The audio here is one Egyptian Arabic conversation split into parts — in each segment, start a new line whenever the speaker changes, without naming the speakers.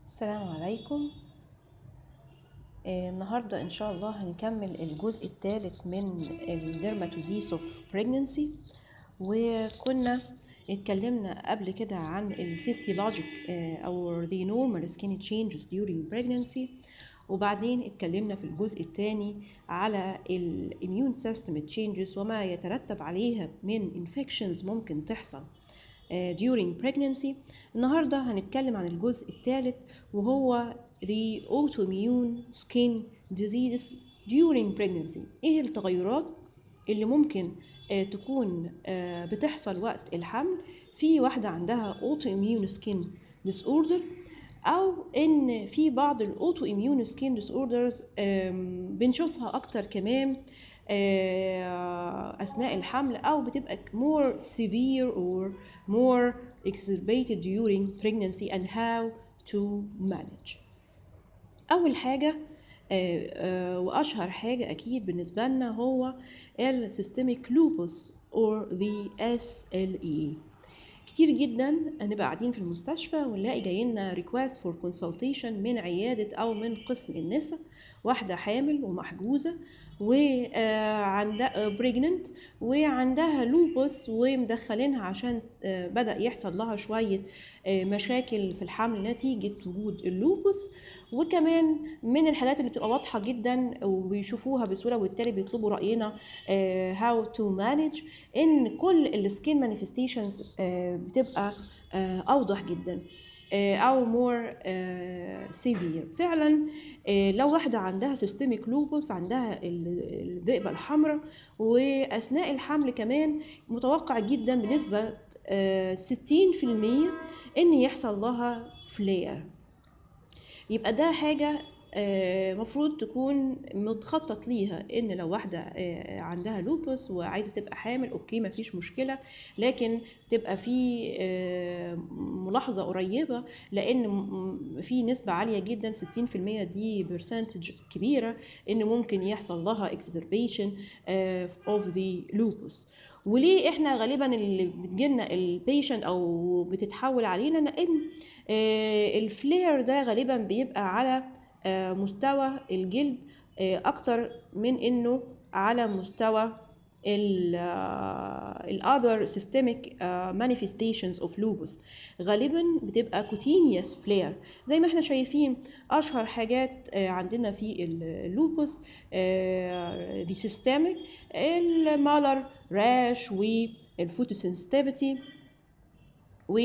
السلام عليكم آه، النهاردة إن شاء الله هنكمل الجزء الثالث من الديرماتوزيس اوف بريجننسي وكنا اتكلمنا قبل كده عن الفسيولوجيك أو the normal skin changes during pregnancy وبعدين اتكلمنا في الجزء الثاني على الاميون سيستم changes وما يترتب عليها من infections ممكن تحصل during pregnancy النهارده هنتكلم عن الجزء الثالث وهو the autoimmune skin diseases during pregnancy ايه التغيرات اللي ممكن تكون بتحصل وقت الحمل في واحدة عندها autoimmune skin disorder او ان في بعض الاوتو اميون سكين ديس اوردرز بنشوفها اكتر كمان اثناء الحمل او بتبقى more severe or more exacerbated during pregnancy and how to manage اول حاجه واشهر حاجه اكيد بالنسبه لنا هو السيستميك lupus or the SLE كتير جدا هنبقى قاعدين في المستشفى ونلاقي جاي لنا ريكوست فور كونسلتيشن من عياده او من قسم النساء واحده حامل ومحجوزه وعندها بريجننت وعندها لوبس ومدخلينها عشان بدا يحصل لها شويه مشاكل في الحمل نتيجه وجود اللوبس وكمان من الحاجات اللي بتبقى واضحه جدا وبيشوفوها بسهوله وبالتالي بيطلبوا راينا هاو تو مانج ان كل السكين مانيفستيشنز بتبقى اوضح جدا او مور سيفير فعلا لو واحده عندها سيستميك لوبوس عندها الذئبه الحمراء واثناء الحمل كمان متوقع جدا بنسبه 60% ان يحصل لها فلير يبقى ده حاجه مفروض تكون متخطط ليها ان لو واحده عندها لوبس وعايزه تبقى حامل اوكي مفيش مشكله لكن تبقى في ملاحظه قريبه لان في نسبه عاليه جدا 60% دي برسنتج كبيره ان ممكن يحصل لها exacerbation of the lupus وليه احنا غالبا اللي بتجيلنا البيشنت او بتتحول علينا لان الفلير ده غالبا بيبقى على مستوى الجلد اكتر من انه على مستوى ال other systemic manifestations of lupus غالبا بتبقى cutaneous flare زي ما احنا شايفين اشهر حاجات عندنا في اللوبس دي systemic المالر راش والفوتوسنسيتيفيتي و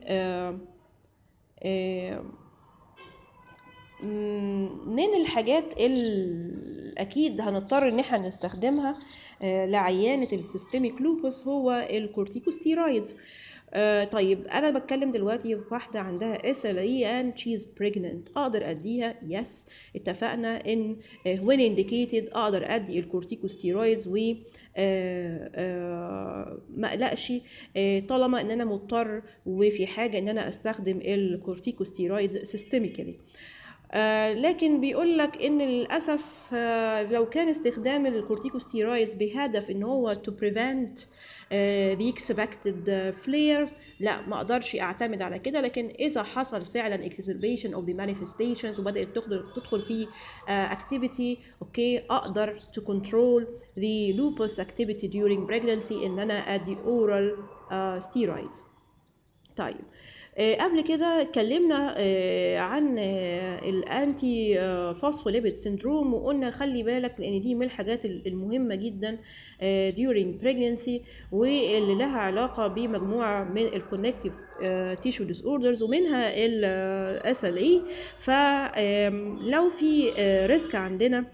من الحاجات اللي اكيد هنضطر ان احنا نستخدمها لعيانه السيستميك لوبس هو الكورتيكوستيرويدز آه طيب انا بتكلم دلوقتي واحده عندها اس ال اي اند شيز بريجننت اقدر اديها يس اتفقنا ان وين انديكيتد اقدر ادي الكورتيكوستيرويدز و آه آه ما اقلقش طالما ان انا مضطر وفي حاجه ان انا استخدم الكورتيكوستيرويدز سيستميكالي آه لكن بيقول لك ان للاسف آه لو كان استخدام الكورتيكوستيرويدز بهدف ان هو to prevent آه the expected flare لا ما اقدرش اعتمد على كده لكن اذا حصل فعلا exacerbation of the manifestations وبدات تدخل في activity اوكي اقدر to control the lupus activity during pregnancy ان انا ادي oral steroids طيب قبل كده اتكلمنا عن الانتي فوسفوليبيد سيندروم وقلنا خلي بالك لان دي من الحاجات المهمه جدا during pregnancy واللي لها علاقه بمجموعه من الكونكتيف تيشو ديس اوردرز ومنها الاس ال اي فلو في ريسك عندنا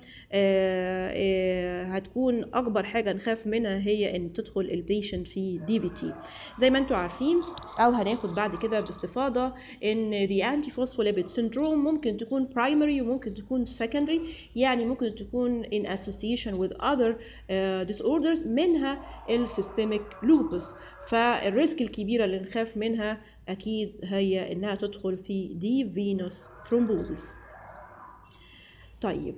هتكون اكبر حاجه نخاف منها هي ان تدخل البيشنت في دي بي تي زي ما انتم عارفين او هناخد بعد كده باستفاضه ان the anti phospholipid syndrome ممكن تكون primary وممكن تكون secondary يعني ممكن تكون in association with other uh, disorders منها السيستميك lupus فالريسك الكبيره اللي نخاف منها اكيد هي انها تدخل في دي فينوس ثرومبوزيس طيب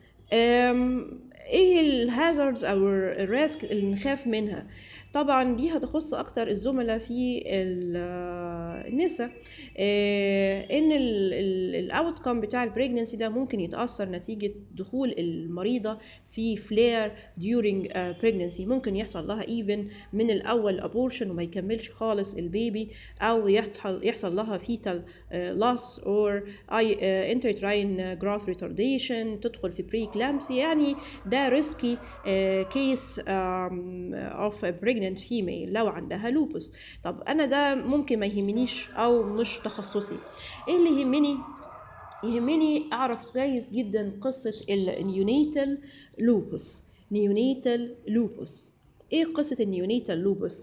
ايه الهازاردز او الريسك اللي نخاف منها طبعا دي هتخص اكتر الزملاء في النساء آه، ان الاوت كوم بتاع البريجننسي ده ممكن يتاثر نتيجه دخول المريضه في فلير during pregnancy ممكن يحصل لها ايفن من الاول ابورشن وما يكملش خالص البيبي او يحصل يحصل لها fetal loss or intrauterine growth retardation تدخل في بري كلامسي يعني ده ريسكي كيس اوف pregnant female لو عندها لوبس طب انا ده ممكن ما يهمنيش او مش تخصصي ايه اللي يهمني يهمني اعرف كويس جدا قصه النيونيتال لوبس نيونيتال لوبس ايه قصه النيونيتال لوبس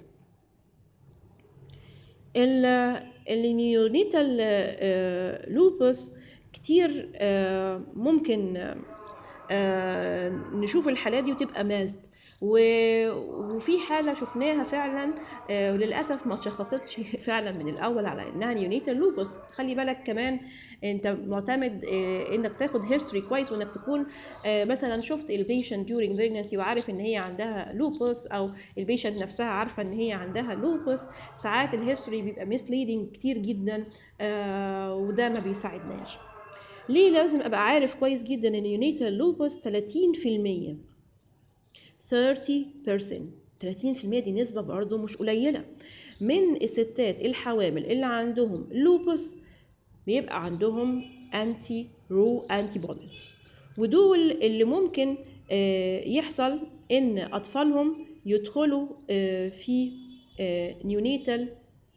النيونيتال لوبس كتير آه، ممكن آه، نشوف الحالات دي وتبقى مازد و- وفي حاله شفناها فعلا آه، وللاسف ما تشخصتش فعلا من الاول على انها نيونيتال لوبس خلي بالك كمان انت معتمد آه، انك تاخد هيستوري كويس وانك تكون آه، مثلا شفت البيشنت during pregnancy وعارف ان هي عندها لوبس او البيشنت نفسها عارفه ان هي عندها لوبس ساعات الهيستوري بيبقى misleading كتير جدا آه، وده ما بيساعدناش ليه لازم ابقى عارف كويس جدا ان يونيتال لوبس 30% 30% 30% دي نسبة برضه مش قليلة من الستات الحوامل اللي عندهم لوبس بيبقى عندهم انتي رو انتي بوديز ودول اللي ممكن آه، يحصل ان اطفالهم يدخلوا آه، في نيونيتال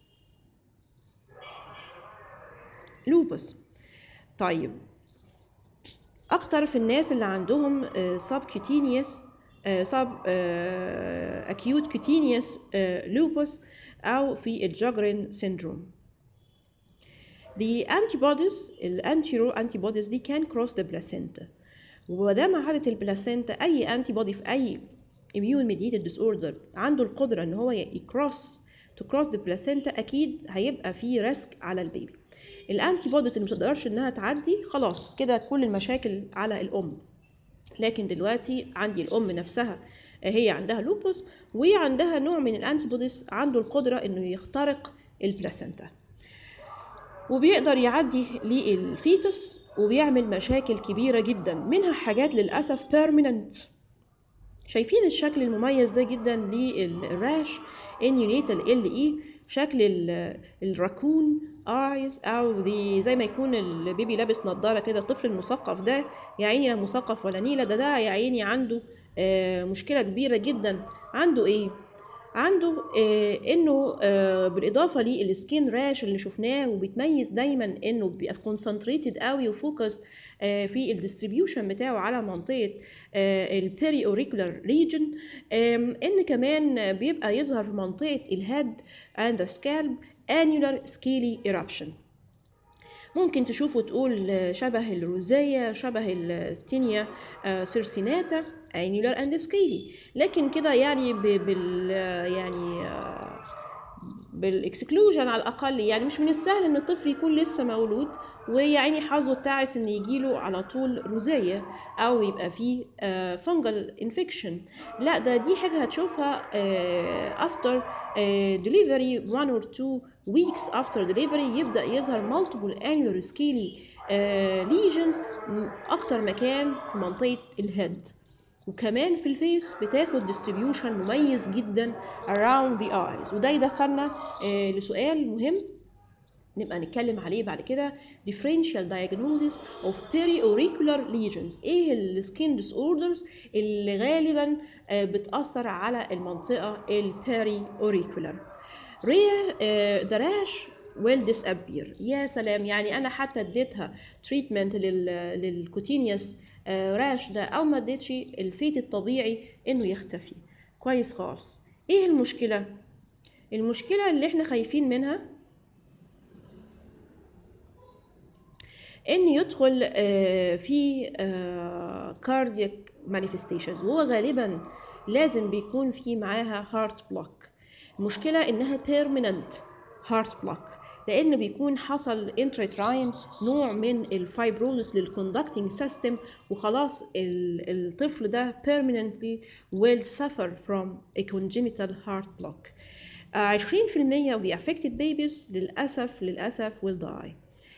لوبس طيب اكتر في الناس اللي عندهم سب كيوتينيوس سب اكيوت كيوتينيوس لوبس او في الجاجرين سيندروم The antibodies الانتيرو antibodies دي can cross the placenta ودام عادت البلاسينتا اي انتي بودي في اي immune mediated disorder عنده القدره ان هو يكروس to cross the placenta اكيد هيبقى في ريسك على البيبي الانتي بوديز اللي مش تقدرش انها تعدي خلاص كده كل المشاكل على الام لكن دلوقتي عندي الام نفسها هي عندها لوبوس وعندها نوع من الانتي بوديز عنده القدره انه يخترق البلاسينتا وبيقدر يعدي للفيتوس وبيعمل مشاكل كبيرة جدا منها حاجات للأسف بيرمننت شايفين الشكل المميز ده جدا للراش انيونيتال ال اي شكل ال- الراكون ايز او دي زي ما يكون البيبي لابس نظاره كده الطفل المثقف ده يا عيني لا مثقف ولا نيله ده ده يا عيني عنده آه، مشكله كبيره جدا عنده ايه عنده آه انه آه بالاضافه للسكين راش اللي شفناه وبيتميز دايما انه بيبقى كونسنتريتد قوي وفوكس آه في الديستريبيوشن بتاعه على منطقه آه البيري اوريكولار ريجن ان كمان بيبقى يظهر في منطقه الهيد اند سكالب انيولار سكيلي ايرابشن ممكن تشوفه تقول شبه الروزية شبه التينيا سيرسيناتا انيولار اند سكيلي لكن كده يعني ب- بال يعني آه، بالاكسكلوجن على الاقل يعني مش من السهل ان الطفل يكون لسه مولود ويعني حظه التعس ان يجيله على طول روزية او يبقى فيه فنجل انفكشن لا ده دي حاجه هتشوفها افتر ديليفري 1 or 2 weeks after delivery يبدا يظهر multiple annular scaly lesions اكتر مكان في منطقه الهيد وكمان في الفيس بتاخد ديستريبيوشن مميز جدا around the eyes وده يدخلنا آه، لسؤال مهم نبقى نتكلم عليه بعد كده differential diagnosis of periauricular lesions ايه السكين disorders اللي غالبا آه، بتأثر على المنطقة البيري auricular rare آه، the rash will disappear يا سلام يعني انا حتى اديتها treatment لل للكوتينيوس راش ده او ما اديتش الفيت الطبيعي انه يختفي كويس خالص ايه المشكله المشكله اللي احنا خايفين منها ان يدخل آه، في كاردياك مانيفستيشنز وهو غالبا لازم بيكون في معاها هارت بلوك المشكله انها بيرمننت هارت بلوك لان بيكون حصل انتريتراين نوع من الفايبروزس للكوندكتنج سيستم وخلاص ال- الطفل ده permanently will suffer from a congenital heart block آه، 20% of the affected babies للأسف للأسف will die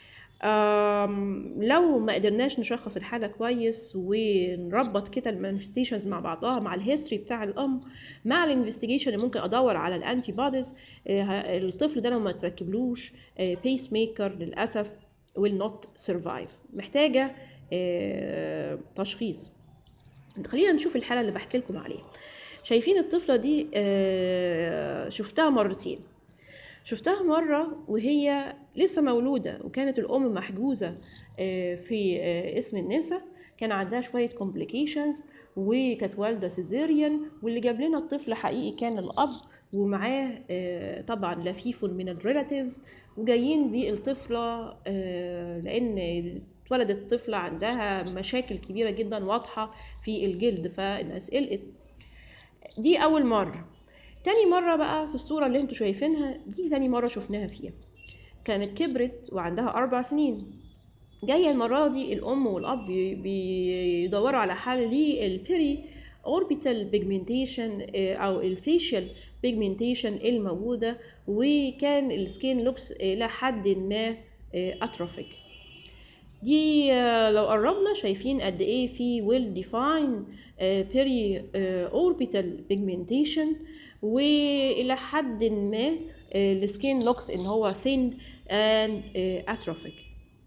آم، لو ما قدرناش نشخص الحالة كويس ونربط كده المانيفستيشنز مع بعضها مع الهيستوري بتاع الأم مع الانفستيجيشن اللي ممكن أدور على الأنتي بوديز الطفل ده لو ما تركبلوش بيس ميكر للأسف will not survive محتاجة آه، تشخيص خلينا نشوف الحالة اللي بحكي لكم عليها شايفين الطفلة دي آه، شفتها مرتين شفتها مرة وهي لسه مولودة وكانت الأم محجوزة آه، في آه، اسم النساء كان عندها شوية complications وكانت والدة سيزيريان واللي جاب لنا الطفل حقيقي كان الأب ومعاه آه، طبعا لفيف من الريلاتيفز وجايين بالطفلة آه، لأن اتولدت الطفلة عندها مشاكل كبيرة جدا واضحة في الجلد فالناس قلقت دي أول مرة تاني مرة بقى في الصورة اللي انتوا شايفينها دي تاني مرة شفناها فيها كانت كبرت وعندها أربع سنين جاية المرة دي الأم والأب بي- بيدوروا على حل للبيري اوربيتال بيجمنتيشن او الفيشيال بيجمنتيشن الموجوده وكان السكين لوكس الى حد ما اتروفيك دي آه، لو قربنا شايفين قد ايه في ويل ديفاين بيري اوربيتال بيجمنتيشن والى حد ما السكين لوكس ان هو ثين اند اتروفيك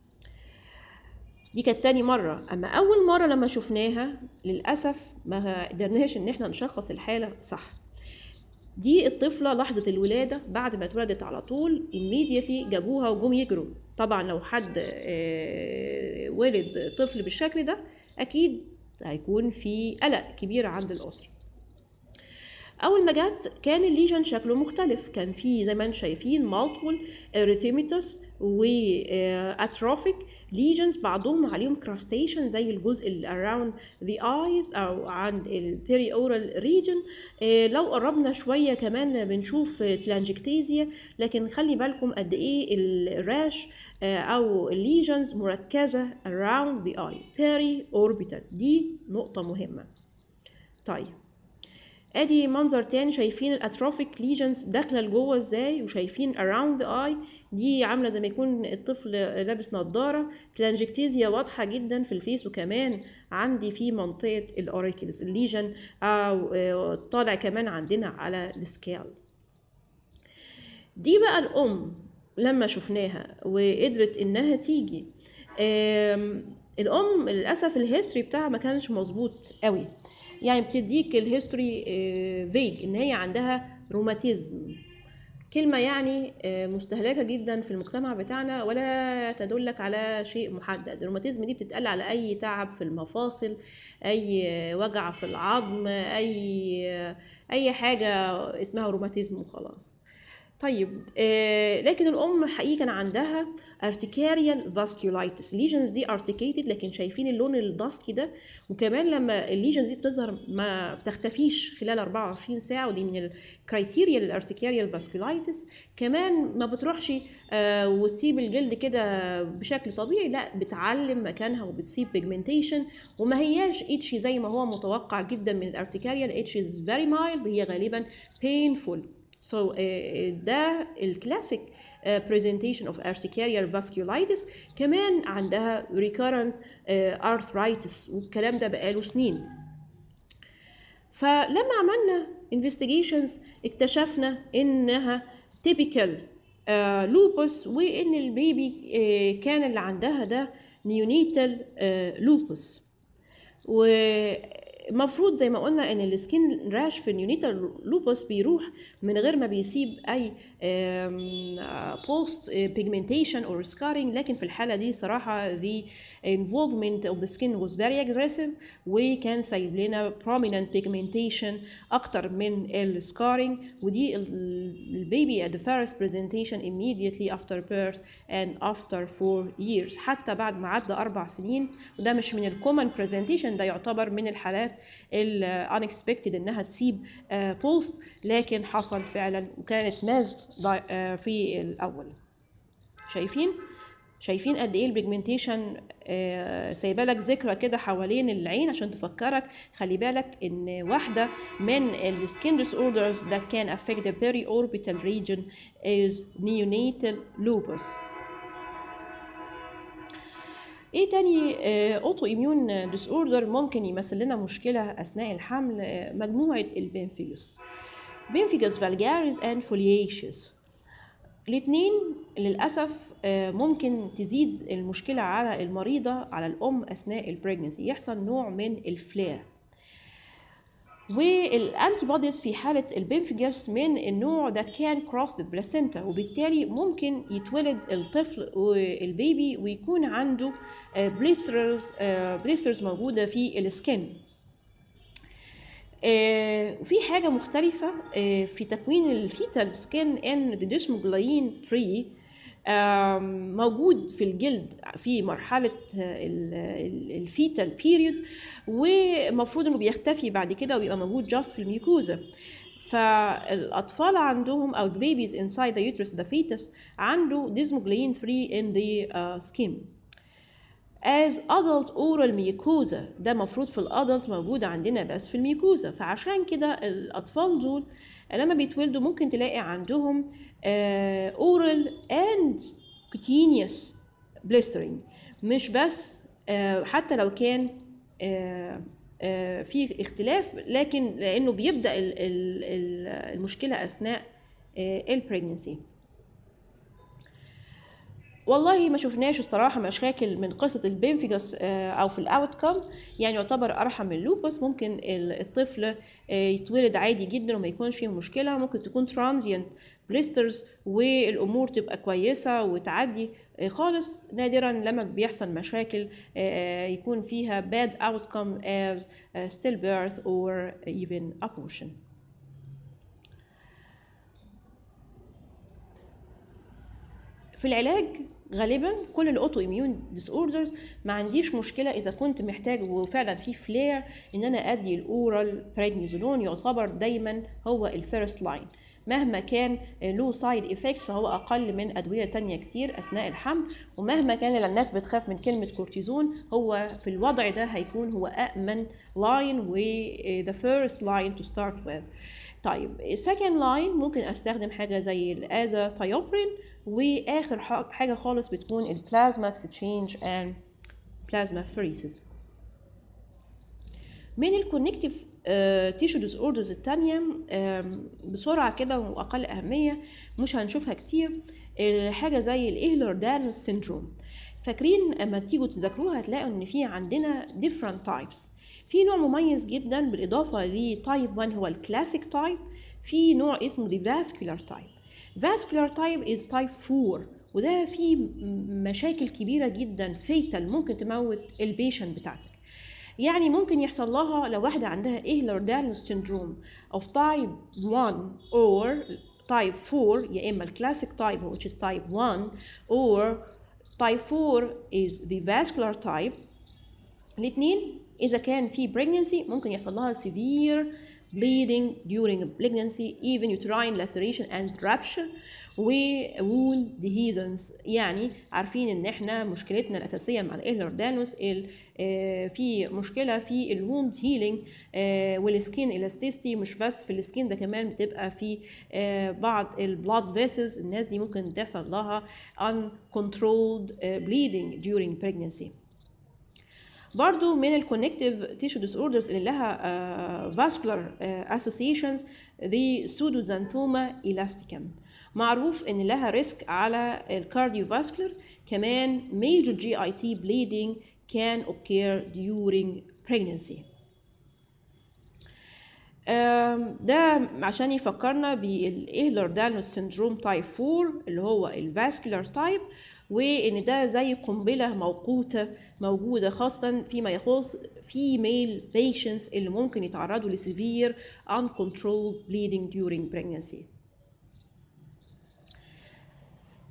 دي كانت تاني مرة أما أول مرة لما شفناها للأسف ما قدرناش إن احنا نشخص الحالة صح دي الطفلة لحظة الولادة بعد ما اتولدت على طول immediately جابوها وجم يجروا طبعا لو حد آه، ولد طفل بالشكل ده أكيد هيكون في قلق كبير عند الأسرة اول ما جت كان الليجن شكله مختلف كان في زي ما انتم شايفين مالتيبل اريثيميتوس واتروفيك ليجنز بعضهم عليهم كراستيشن زي الجزء اللي around the eyes او عند البيري اورال ريجن لو قربنا شويه كمان بنشوف تلانجكتيزيا لكن خلي بالكم قد ايه الراش آه، او الليجنز مركزه around the eye بيري اوربيتال دي نقطه مهمه طيب ادي منظر تاني شايفين الاتروفيك ليجنز داخله لجوه ازاي وشايفين around the eye دي عامله زي ما يكون الطفل لابس نظاره تلانجكتيزيا واضحه جدا في الفيس وكمان عندي في منطقه الاوريكلز الليجن او آه، طالع كمان عندنا على السكال دي بقى الام لما شفناها وقدرت انها تيجي آم، الام للاسف الهيستوري بتاعها ما كانش مظبوط قوي يعني بتديك الهيستوري فيج ان هي عندها روماتيزم كلمة يعني آه، مستهلكة جدا في المجتمع بتاعنا ولا تدلك على شيء محدد الروماتيزم دي بتتقال على أي تعب في المفاصل أي آه، وجع في العظم أي آه، أي حاجة اسمها روماتيزم وخلاص طيب آه لكن الام الحقيقه كان عندها ارتكاريال فاسكولايتس الليجنز دي ارتكيتد لكن شايفين اللون الداسكي ده وكمان لما الليجنز دي بتظهر ما بتختفيش خلال 24 ساعه ودي من الكرايتيريا للارتكاريال فاسكولايتس كمان ما بتروحش آه وتسيب الجلد كده بشكل طبيعي لا بتعلم مكانها وبتسيب بيجمنتيشن وما هياش اتشي زي ما هو متوقع جدا من الارتكاريال اتش از فيري مايلد هي غالبا painful So uh, ده الكلاسيك uh, presentation of urticarial vasculitis كمان عندها recurrent uh, arthritis والكلام ده بقاله سنين فلما عملنا investigations اكتشفنا انها typical uh, lupus وان البيبي uh, كان اللي عندها ده neonatal uh, lupus ومفروض زي ما قلنا ان السكين راش في النيونيتال لوبوس بيروح من غير ما بيسيب اي بوست بيجمنتيشن اور سكارينج لكن في الحاله دي صراحه the involvement of the skin was very aggressive وكان سايب لنا prominent pigmentation اكتر من السكارينج ودي البيبي at the first presentation immediately after birth and after four years حتى بعد ما عدى اربع سنين وده مش من الكومن presentation ده يعتبر من الحالات ال unexpected انها تسيب بوست لكن حصل فعلا وكانت مازد في الاول شايفين شايفين قد ايه البيجمنتيشن آه سايبه لك ذكرى كده حوالين العين عشان تفكرك خلي بالك ان واحده من السكين disorders that can affect the periorbital region is neonatal lupus ايه تاني اوتو اميون ديس اوردر ممكن يمثل لنا مشكله اثناء الحمل آه، مجموعه البنفيجس بنفيجس فالجاريس اند فولياشيس الاثنين للاسف آه، ممكن تزيد المشكله على المريضه على الام اثناء البريجنسي يحصل نوع من الفلير والانتي بوديز في حاله البنفجس من النوع that can cross the placenta وبالتالي ممكن يتولد الطفل والبيبي ويكون عنده بليسترز بليسترز موجوده في السكن آه، وفي حاجه مختلفه آه، في تكوين الفيتال سكين ان the desmoglein 3 آم، موجود في الجلد في مرحلة الفيتال بيريود ومفروض انه بيختفي بعد كده ويبقى موجود جاست في الميوكوزا فالاطفال عندهم او babies inside the uterus the fetus عنده desmoglein 3 in the uh, skin as adult oral mucosa ده مفروض في الادلت موجود عندنا بس في الميكوزا فعشان كده الاطفال دول لما بيتولدوا ممكن تلاقي عندهم آه oral and cutaneous blistering مش بس آه حتى لو كان آه آه في اختلاف لكن لانه بيبدا ال- ال- ال- المشكله اثناء البريجنسي والله ما شفناش الصراحه مشاكل من قصه البنفيجس آه، او في الاوت كم يعني يعتبر ارحم من اللوبس ممكن ال- الطفل آه، يتولد عادي جدا وما يكونش فيه مشكله ممكن تكون ترانزيانت بليسترز والامور تبقى كويسه وتعدي آه، خالص نادرا لما بيحصل مشاكل آه، يكون فيها bad outcome as uh, stillbirth or even abortion في العلاج غالبا كل الاوتو اميون ديس اوردرز ما عنديش مشكله اذا كنت محتاج وفعلا في فلير ان انا ادي الاورال بريدنيزولون يعتبر دايما هو الفيرست لاين مهما كان له سايد افكتس فهو اقل من ادويه تانية كتير اثناء الحمل ومهما كان الناس بتخاف من كلمه كورتيزون هو في الوضع ده هيكون هو امن لاين و the first line to start with طيب second line ممكن استخدم حاجه زي الازاثيوبرين واخر ح- حاجه خالص بتكون البلازما اكسشينج اند بلازما فريسز من الكونكتيف تيشو ديس اوردرز الثانيه بسرعه كده واقل اهميه مش هنشوفها كتير آه، حاجه زي الايهلر دانوس سيندروم فاكرين اما تيجوا تذاكروها هتلاقوا ان في عندنا different types في نوع مميز جدا بالاضافه لتايب 1 هو الكلاسيك تايب في نوع اسمه the vascular type vascular type is type 4 وده فيه م- مشاكل كبيره جدا فيتال ممكن تموت البيشنت بتاعتك يعني ممكن يحصل لها لو واحدة عندها إيهلر دانوس syndrome of type 1 or type 4 يا إما الكلاسيك type which is type 1 or type 4 is the vascular type الاثنين إذا كان في pregnancy ممكن يحصل لها severe bleeding during pregnancy even uterine laceration and rupture و wound dehiscence يعني عارفين ان احنا مشكلتنا الاساسيه مع الايهلر دانوس ال- آه، في مشكله في الووند هيلينج والسكين الاستيستي مش بس في السكين ده كمان بتبقى في آه، بعض البلاد فيسلز الناس دي ممكن تحصل لها uncontrolled آه، bleeding during pregnancy برضو من الكونكتيف تيشو ديس اوردرز اللي لها فاسكولار اسوسيشنز ذي سودوزانثوما الاستيكم معروف ان لها ريسك على الكارديو فاسكولار كمان major GIT bleeding can occur during pregnancy آم، ده عشان يفكرنا بالايهلر دانوس سيندروم تايب 4 اللي هو الفاسكولار تايب وان ده زي قنبله موقوته موجوده خاصه فيما يخص female patients اللي ممكن يتعرضوا لسيفير uncontrolled bleeding during pregnancy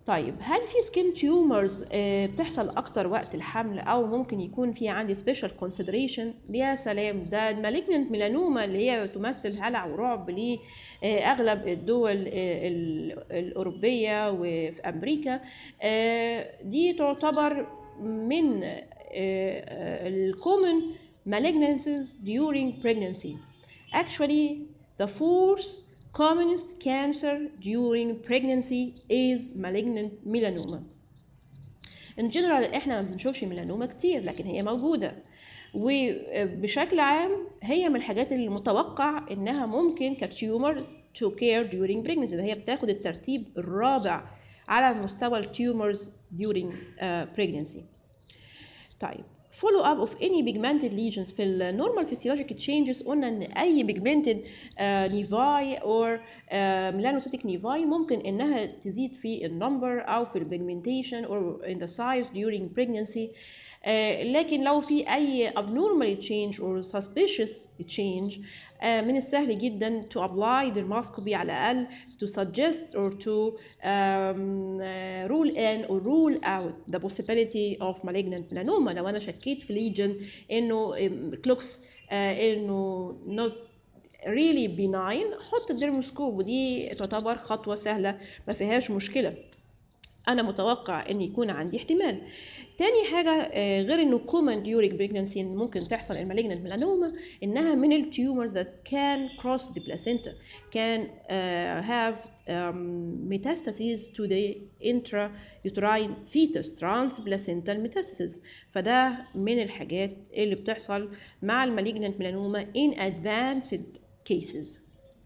طيب هل في سكين تيومرز بتحصل اكتر وقت الحمل او ممكن يكون في عندي سبيشال كونسيدريشن يا سلام ده المالجننت ميلانوما اللي هي تمثل هلع ورعب لاغلب الدول آه، ال- الاوروبيه وفي امريكا آه، دي تعتبر من الكومن malignancies during pregnancy actually the fourth commonest cancer during pregnancy is malignant melanoma in general احنا ما بنشوفش ميلانوما كتير لكن هي موجوده وبشكل عام هي من الحاجات اللي متوقع انها ممكن كتيومر to care during pregnancy ده هي بتاخد الترتيب الرابع على مستوى التيومرز during uh, pregnancy طيب follow up of any pigmented lesions في ال normal physiologic changes قلنا ان اي pigmented uh, nevi or uh, melanocytic nevi ممكن انها تزيد في النمبر او في البيجمنتيشن or in the size during pregnancy uh, لكن لو في اي abnormal change or suspicious change uh, من السهل جدا to apply dermoscopy على الاقل to suggest or to um, uh, rule in or rule out the possibility of malignant melanoma لو انا شكيت في lesion انه كلوكس انه not really benign حط الديرموسكوب ودي تعتبر خطوه سهله ما فيهاش مشكله انا متوقع ان يكون عندي احتمال تاني حاجة آه، غير انه common during pregnancy إن ممكن تحصل المالجنت ميلانوما انها من التيومرز that can cross the placenta can uh, have um, metastases to the intrauterine fetus transplacental metastasis فده من الحاجات اللي بتحصل مع المالجنت ميلانوما in advanced cases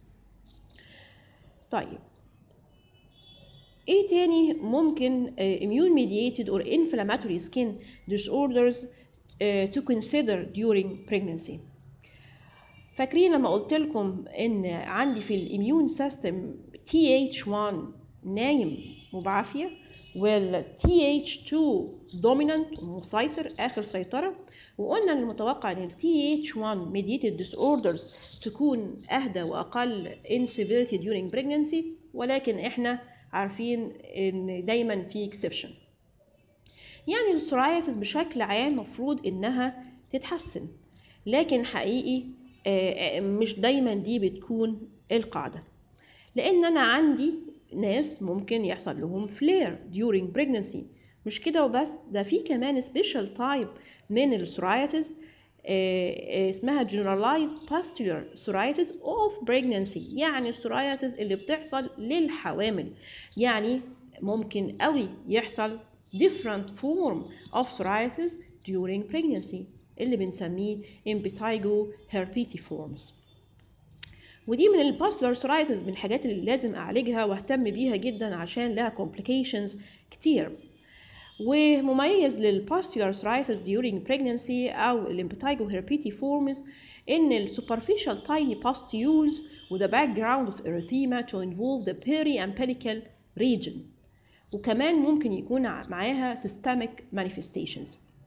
طيب ايه تاني ممكن uh, immune mediated or inflammatory skin disorders uh, to consider during pregnancy فاكرين لما قلت لكم ان عندي في الاميون سيستم TH1 نايم وبعافيه وال TH2 dominant مسيطر اخر سيطره وقلنا ان المتوقع ان ال TH1 mediated disorders تكون اهدى واقل in severity during pregnancy ولكن احنا عارفين ان دايما في اكسبشن يعني السورايسيس بشكل عام مفروض انها تتحسن لكن حقيقي مش دايما دي بتكون القاعده لان انا عندي ناس ممكن يحصل لهم فلير during pregnancy مش كده وبس ده في كمان سبيشال تايب من السورايسيس اسمها generalized pustular psoriasis of pregnancy يعني السورايسيس اللي بتحصل للحوامل يعني ممكن قوي يحصل different form of psoriasis during pregnancy اللي بنسميه impetigo herpetiforms ودي من الباستولار سورايسيس من الحاجات اللي لازم اعالجها واهتم بيها جدا عشان لها complications كتير ومميز للباستولار سورايسيس during pregnancy او الامبتايجو herpetiformis ان السوبرفيشال tiny pustules with a background of erythema to involve the periampelical region وكمان ممكن يكون معاها systemic manifestations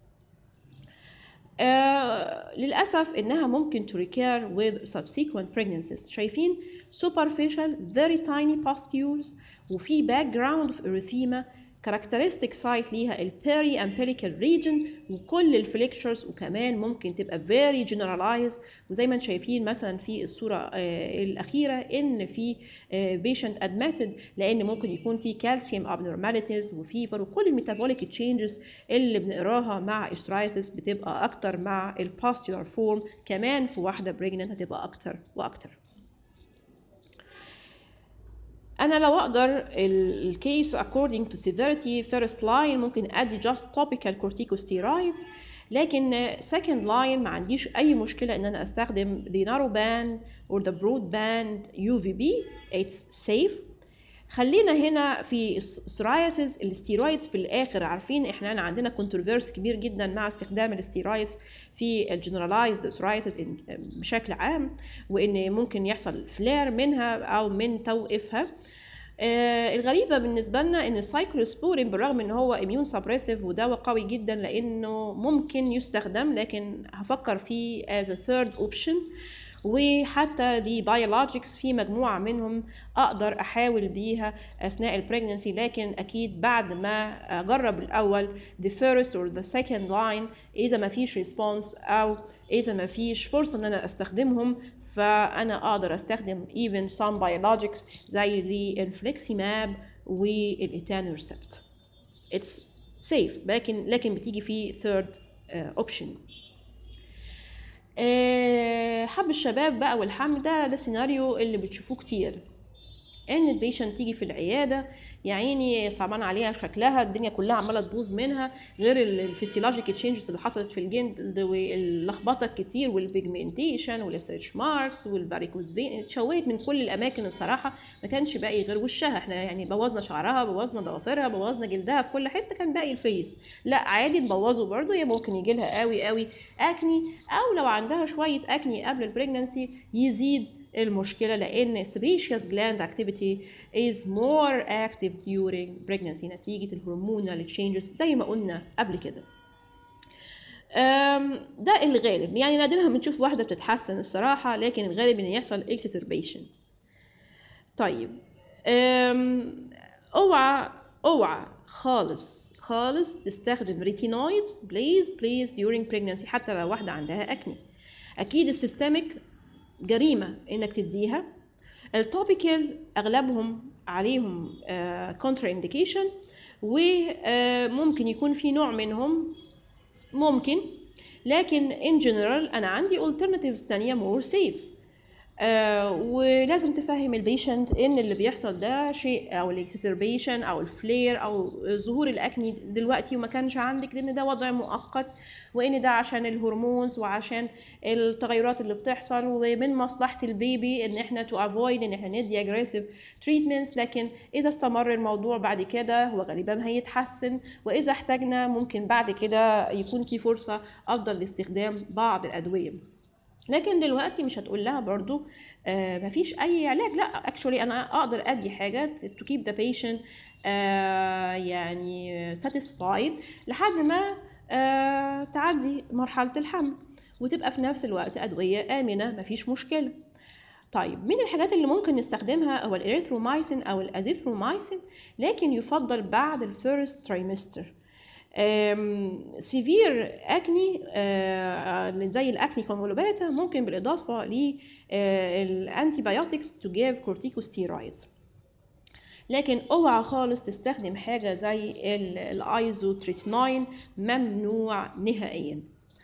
آه للأسف إنها ممكن to recur with subsequent pregnancies شايفين superficial very tiny pustules وفي background of erythema characteristic site ليها ال periampelical region وكل الفليكشرز وكمان ممكن تبقى very generalized وزي ما انتم شايفين مثلا في الصورة آه الأخيرة إن في آه patient admitted لأن ممكن يكون في calcium abnormalities وفيفر وكل الميتابوليك changes اللي بنقراها مع السرايتس بتبقى أكتر مع الباستولار فورم كمان في واحدة pregnant هتبقى أكتر وأكتر. انا لو اقدر الكيس according to severity first line ممكن ادي just topical corticosteroids لكن second line ما عنديش اي مشكله ان انا استخدم the narrow band or the broad band UVB it's safe خلينا هنا في السورايسيس الستيرويدز في الاخر عارفين احنا عندنا كونتروفيرس كبير جدا مع استخدام الستيرويدز في الجنرالايزد سورايسيس بشكل عام وان ممكن يحصل فلير منها او من توقيفها آه الغريبة بالنسبة لنا ان السايكلوسبورين بالرغم ان هو اميون سبريسيف ودواء قوي جدا لانه ممكن يستخدم لكن هفكر فيه as a third option وحتى the biologics في مجموعة منهم أقدر أحاول بيها أثناء البريجنسي لكن أكيد بعد ما أجرب الأول the first or the second line إذا ما فيش response أو إذا ما فيش فرصة إن أنا أستخدمهم فأنا أقدر أستخدم even some biologics زي the infliximab والإتانورسبت it's safe لكن لكن بتيجي في third uh, option آه، حب الشباب بقى والحمل ده ده سيناريو اللي بتشوفوه كتير ان البيشنت تيجي في العياده يا عيني صعبان عليها شكلها الدنيا كلها عماله تبوظ منها غير الفسيولوجيك تشينجز اللي حصلت في الجلد واللخبطه الكتير والبيجمنتيشن والستريتش ماركس والفاريكوز فين اتشوهت من كل الاماكن الصراحه ما كانش باقي غير وشها احنا يعني بوظنا شعرها بوظنا ضوافرها بوظنا جلدها في كل حته كان باقي الفيس لا عادي نبوظه برده هي ممكن يجي لها قوي قوي اكني او لو عندها شويه اكني قبل البريجنسي يزيد المشكلة لأن sebaceous gland activity is more active during pregnancy نتيجة الهرمونال changes زي ما قلنا قبل كده ده الغالب يعني نادرا بنشوف واحدة بتتحسن الصراحة لكن الغالب إن يحصل exacerbation طيب اوعى اوعى خالص خالص تستخدم ريتينويدز بليز بليز during pregnancy حتى لو واحدة عندها أكني أكيد السيستميك جريمه انك تديها التوبيكال اغلبهم عليهم كونترا انديكيشن وممكن يكون في نوع منهم ممكن لكن ان جنرال انا عندي alternatives تانية مور سيف آه ولازم تفهم البيشنت ان اللي بيحصل ده شيء او الاكسسربيشن او الفلير او ظهور الاكني دلوقتي وما كانش عندك لان ده وضع مؤقت وان ده عشان الهرمونز وعشان التغيرات اللي بتحصل ومن مصلحه البيبي ان احنا تو افويد ان احنا ندي اجريسيف تريتمنتس لكن اذا استمر الموضوع بعد كده هو غالبا هيتحسن واذا احتاجنا ممكن بعد كده يكون في فرصه افضل لاستخدام بعض الادويه لكن دلوقتي مش هتقول لها برضو آه مفيش اي علاج لا اكشولي انا اقدر ادي حاجه تو كيب ذا بيشنت يعني ساتيسفايد لحد ما آه تعدي مرحله الحمل وتبقى في نفس الوقت ادويه امنه مفيش مشكله طيب من الحاجات اللي ممكن نستخدمها هو الاريثرومايسين او الازيثرومايسين لكن يفضل بعد الفيرست ترايمستر سيفير اكني زي الاكني كونفولوباتا ممكن بالاضافه للانتي بايوتكس تو جيف كورتيكوستيرويدز لكن اوعى خالص تستخدم حاجه زي الايزوتريتناين ممنوع نهائيا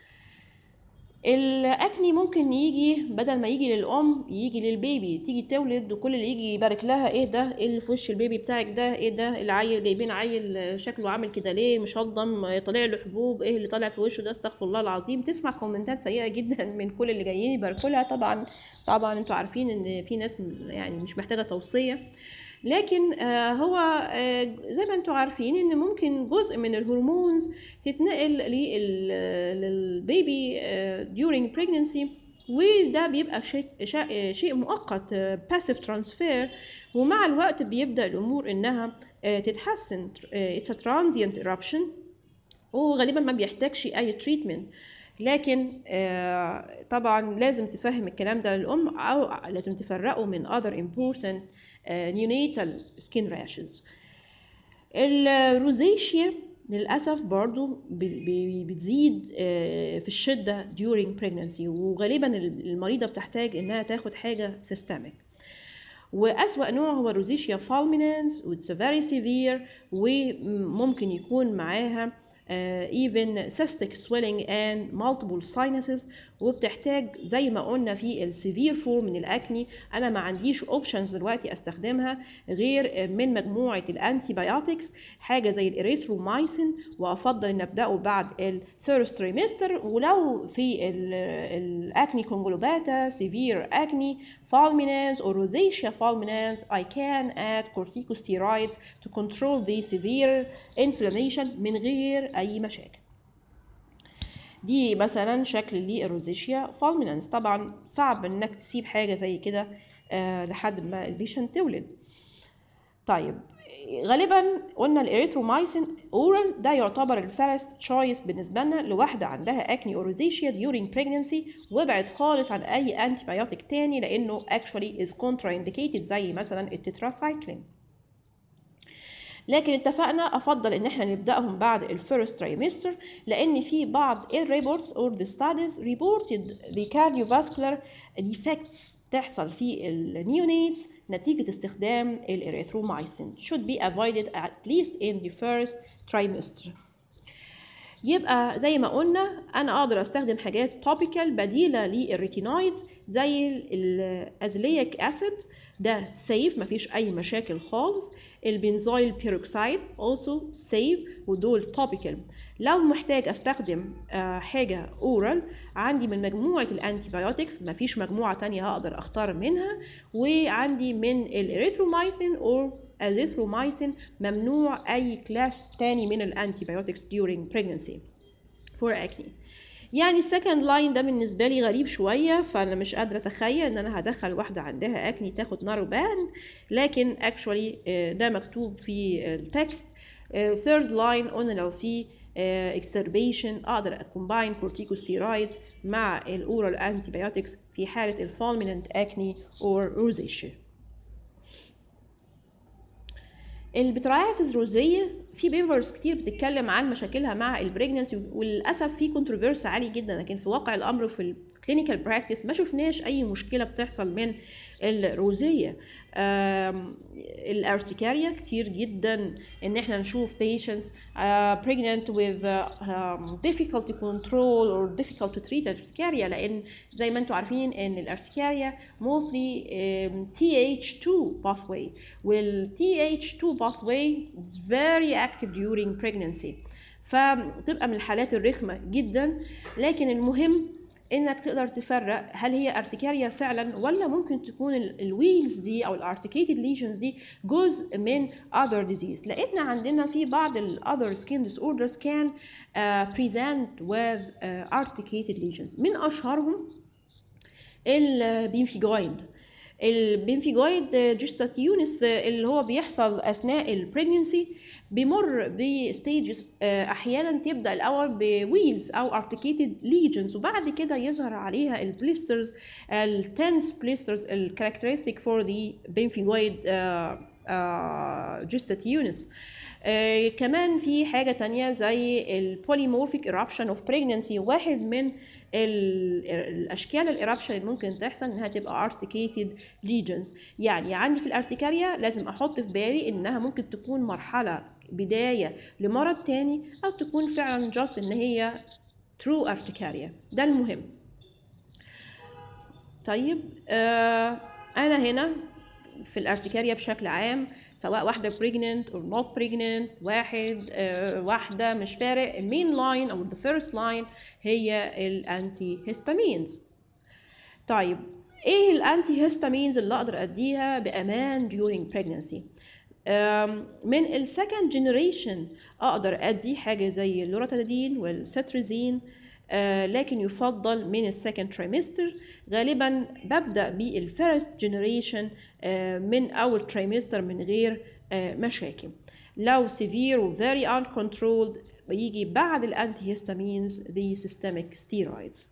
الاكني ممكن يجي بدل ما يجي للام يجي للبيبي تيجي تولد وكل اللي يجي يبارك لها ايه ده ايه اللي في وش البيبي بتاعك ده ايه ده العيل جايبين عيل شكله عامل كده ليه مش هضم طالع له حبوب ايه اللي طالع في وشه ده استغفر الله العظيم تسمع كومنتات سيئه جدا من كل اللي جايين يباركوا لها طبعا طبعا انتوا عارفين ان في ناس يعني مش محتاجه توصيه لكن هو زي ما انتم عارفين ان ممكن جزء من الهرمونز تتنقل للبيبي during pregnancy وده بيبقى شيء شيء مؤقت passive transfer ومع الوقت بيبدا الامور انها تتحسن it's a transient eruption وغالبا ما بيحتاجش اي treatment لكن طبعا لازم تفهم الكلام ده للام او لازم تفرقه من other important نيونيتال سكين راشز الروزيشيا للأسف برضو بتزيد في الشدة during pregnancy وغالبا المريضة بتحتاج إنها تاخد حاجة systemic وأسوأ نوع هو الروزيشيا فالمينانس واتس very severe وممكن يكون معاها uh, even cystic swelling and multiple sinuses وبتحتاج زي ما قلنا في السيفير فورم من الاكني انا ما عنديش اوبشنز دلوقتي استخدمها غير من مجموعه الانتي بايوتكس حاجه زي الاريثرومايسين وافضل ان ابداه بعد الثيرست تريمستر ولو في الاكني كونجلوباتا سيفير اكني fulminans or rosacea fulminans I can add corticosteroids to control the severe inflammation من غير اي مشاكل دي مثلا شكل للروزيشيا فالمينانس طبعا صعب انك تسيب حاجه زي كده أه لحد ما البيشنت تولد طيب غالبا قلنا الاريثرومايسين اورال ده يعتبر الفيرست تشويس بالنسبه لنا لواحده عندها اكني اوريزيشيا during pregnancy وابعد خالص عن اي انتي بايوتيك تاني لانه actually is contraindicated زي مثلا التتراسايكلين لكن اتفقنا افضل ان احنا نبداهم بعد الفيرست ترايمستر لان في بعض الريبورتس اور ذا ستاديز reported the cardiovascular defects تحصل في النيونيتس نتيجة استخدام الاريثرومايسين should be avoided at least in the first trimester يبقى زي ما قلنا انا اقدر استخدم حاجات توبيكال بديله للريتينويدز زي الازليك اسيد ده سيف مفيش اي مشاكل خالص البنزويل بيروكسيد also سيف ودول توبيكال لو محتاج استخدم حاجه اورال عندي من مجموعه الانتي بايوتكس مفيش مجموعه تانية هقدر اختار منها وعندي من الاريثرومايسين اور azithromycin ممنوع أي كلاس تاني من الأنتي بايوتكس during pregnancy for acne يعني السكند لاين ده بالنسبة لي غريب شوية فأنا مش قادرة أتخيل إن أنا هدخل واحدة عندها أكني تاخد ناروبان لكن actually ده مكتوب في التكست ثيرد لاين قلنا لو في exacerbation اقدر اكومباين كورتيكوستيرويدز مع الاورال انتي بايوتكس في حاله الفولميننت اكني اور روزيشيا البتراياسيس روزيه في بيبرز كتير بتتكلم عن مشاكلها مع البريجنسي وللاسف في كونتروفيرس عالي جدا لكن في واقع الامر في الكلينيكال براكتس ما شفناش اي مشكله بتحصل من الروزيه الارتكاريا كتير جدا ان احنا نشوف patients uh, pregnant with uh, um, difficult to control or difficult to treat urticaria لان زي ما انتم عارفين ان الارتكاريا mostly um, TH2 pathway وال TH2 pathway is very active during pregnancy فبتبقى من الحالات الرخمة جدا لكن المهم انك تقدر تفرق هل هي ارتكاريا فعلا ولا ممكن تكون الويلز دي او الارتكيتد ليجنز دي جزء من other disease لان عندنا في بعض ال other skin disorders can uh, present with uh, articated lesions من اشهرهم البينفيجويد البنفيجويد جستاتيونس اللي هو بيحصل اثناء البريجنسي بيمر بستيجز احيانا تبدا الاول بويلز او ارتكيتد ليجنز وبعد كده يظهر عليها البليسترز التنس بليسترز الكاركترستيك فور ذا بنفيجويد جستاتيونس آه كمان في حاجة تانية زي البوليمورفيك eruption اوف pregnancy واحد من الأشكال الإرابشن اللي ممكن تحصل إنها تبقى articated lesions يعني عندي في الارتكاريا لازم أحط في بالي إنها ممكن تكون مرحلة بداية لمرض تاني أو تكون فعلا just إن هي true ارتكاريا ده المهم طيب آه أنا هنا في الارتكاريا بشكل عام سواء واحده pregnant or not pregnant واحد آه واحده مش فارق المين لاين او the first line هي الانتي هيستامينز طيب ايه الانتي هيستامينز اللي اقدر اديها بامان during pregnancy من السكند جنريشن اقدر ادي حاجه زي اللوراتادين والستريزين آه لكن يفضل من السكند تريمستر غالبا ببدا بالفيرست جنريشن آه من اول تريمستر من غير آه مشاكل لو severe و very uncontrolled بيجي بعد الانتي هيستامينز the systemic steroids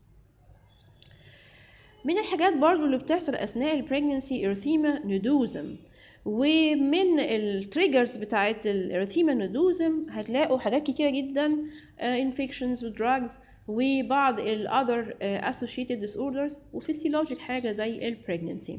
من الحاجات برضو اللي بتحصل اثناء البريجنسي ارثيما نودوزم ومن التريجرز بتاعت الارثيما نودوزم هتلاقوا حاجات كتيره جدا انفكشنز ودراجز وبعض ال other uh, associated disorders وفسيولوجيك حاجة زي ال pregnancy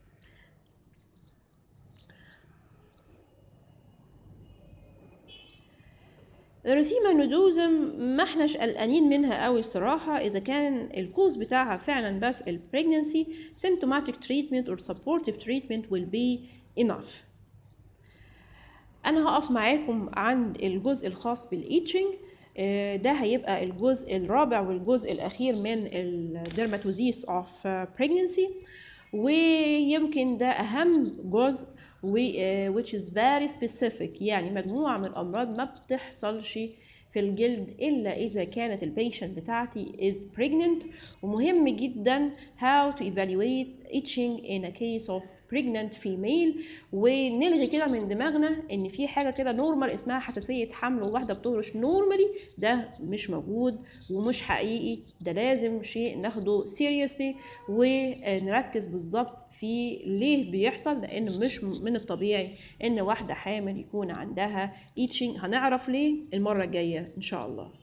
الرثيمة نودوزم ما احناش قلقانين منها قوي الصراحة إذا كان الكوز بتاعها فعلا بس ال pregnancy symptomatic treatment or supportive treatment will be enough أنا هقف معاكم عند الجزء الخاص بالإيتشنج ده هيبقى الجزء الرابع والجزء الأخير من الديرماتوزيس اوف pregnancy ويمكن ده أهم جزء which is very specific يعني مجموعة من الأمراض ما بتحصلش في الجلد إلا إذا كانت البيشنت بتاعتي is pregnant ومهم جدا how to evaluate itching in a case of pregnant female ونلغي كده من دماغنا ان في حاجه كده نورمال اسمها حساسيه حمل وواحده بتهرش نورمالي ده مش موجود ومش حقيقي ده لازم شيء ناخده seriously ونركز بالظبط في ليه بيحصل لان مش من الطبيعي ان واحده حامل يكون عندها itching هنعرف ليه المره الجايه ان شاء الله